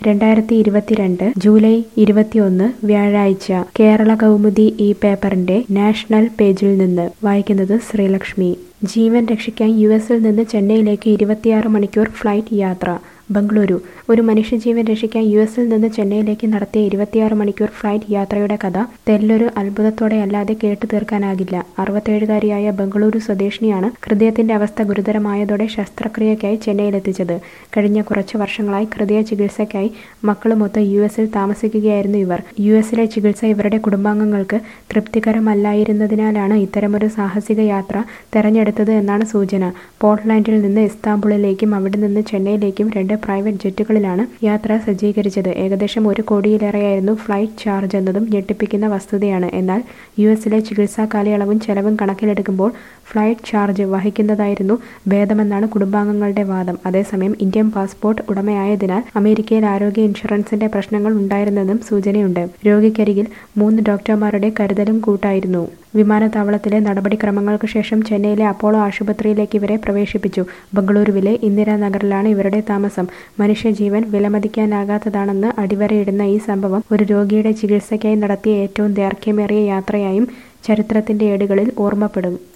രണ്ടായിരത്തി ഇരുപത്തിരണ്ട് ജൂലൈ ഇരുപത്തിയൊന്ന് വ്യാഴാഴ്ച കേരള കൗമുദി ഈ പേപ്പറിന്റെ നാഷണൽ പേജിൽ നിന്ന് വായിക്കുന്നത് ശ്രീലക്ഷ്മി ജീവൻ രക്ഷിക്കാൻ യു എസിൽ നിന്ന് ചെന്നൈയിലേക്ക് ഇരുപത്തിയാറ് മണിക്കൂർ ഫ്ലൈറ്റ് യാത്ര ബംഗളൂരു ഒരു മനുഷ്യജീവൻ രക്ഷിക്കാൻ യു എസിൽ നിന്ന് ചെന്നൈയിലേക്ക് നടത്തിയ ഇരുപത്തിയാറ് മണിക്കൂർ ഫ്ലൈറ്റ് യാത്രയുടെ കഥ തെല്ലൊരു അത്ഭുതത്തോടെ അല്ലാതെ കേട്ടു തീർക്കാനാകില്ല അറുപത്തേഴുകാരിയായ ബംഗളൂരു സ്വദേശിനിയാണ് ഹൃദയത്തിന്റെ അവസ്ഥ ഗുരുതരമായതോടെ ശസ്ത്രക്രിയയ്ക്കായി ചെന്നൈയിലെത്തിച്ചത് കഴിഞ്ഞ കുറച്ച് വർഷങ്ങളായി ഹൃദയ ചികിത്സയ്ക്കായി മക്കളുമൊത്ത് യു എസിൽ താമസിക്കുകയായിരുന്നു ഇവർ യു എസിലെ ചികിത്സ ഇവരുടെ കുടുംബാംഗങ്ങൾക്ക് തൃപ്തികരമല്ലായിരുന്നതിനാലാണ് ഇത്തരമൊരു സാഹസിക യാത്ര തെരഞ്ഞെടുത്തത് എന്നാണ് സൂചന പോർട്ട്ലാൻഡിൽ നിന്ന് ഇസ്താംബുളിലേക്കും അവിടെ നിന്ന് ചെന്നൈയിലേക്കും രണ്ട് പ്രൈവറ്റ് ജെറ്റുകളിലാണ് യാത്ര സജ്ജീകരിച്ചത് ഏകദേശം ഒരു കോടിയിലേറെയായിരുന്നു ഫ്ലൈറ്റ് ചാർജ് എന്നതും ഞെട്ടിപ്പിക്കുന്ന വസ്തുതയാണ് എന്നാൽ യു എസിലെ ചികിത്സാ കാലയളവും ചെലവും കണക്കിലെടുക്കുമ്പോൾ ഫ്ലൈറ്റ് ചാർജ് വഹിക്കുന്നതായിരുന്നു ഭേദമെന്നാണ് കുടുംബാംഗങ്ങളുടെ വാദം അതേസമയം ഇന്ത്യൻ പാസ്പോർട്ട് ഉടമയായതിനാൽ അമേരിക്കയിൽ ആരോഗ്യ ഇൻഷുറൻസിന്റെ പ്രശ്നങ്ങൾ ഉണ്ടായിരുന്നെന്നും സൂചനയുണ്ട് രോഗിക്കരികിൽ മൂന്ന് ഡോക്ടർമാരുടെ കരുതലും കൂട്ടായിരുന്നു വിമാനത്താവളത്തിലെ നടപടിക്രമങ്ങൾക്ക് ശേഷം ചെന്നൈയിലെ അപ്പോളോ ആശുപത്രിയിലേക്ക് ഇവരെ പ്രവേശിപ്പിച്ചു ബംഗളൂരുവിലെ ഇന്ദിരാനഗറിലാണ് ഇവരുടെ താമസം മനുഷ്യജീവൻ വിലമതിക്കാനാകാത്തതാണെന്ന് അടിവരയിടുന്ന ഈ സംഭവം ഒരു രോഗിയുടെ ചികിത്സയ്ക്കായി നടത്തിയ ഏറ്റവും ദൈർഘ്യമേറിയ യാത്രയായും ചരിത്രത്തിന്റെ ഏടുകളിൽ ഓർമ്മപ്പെടും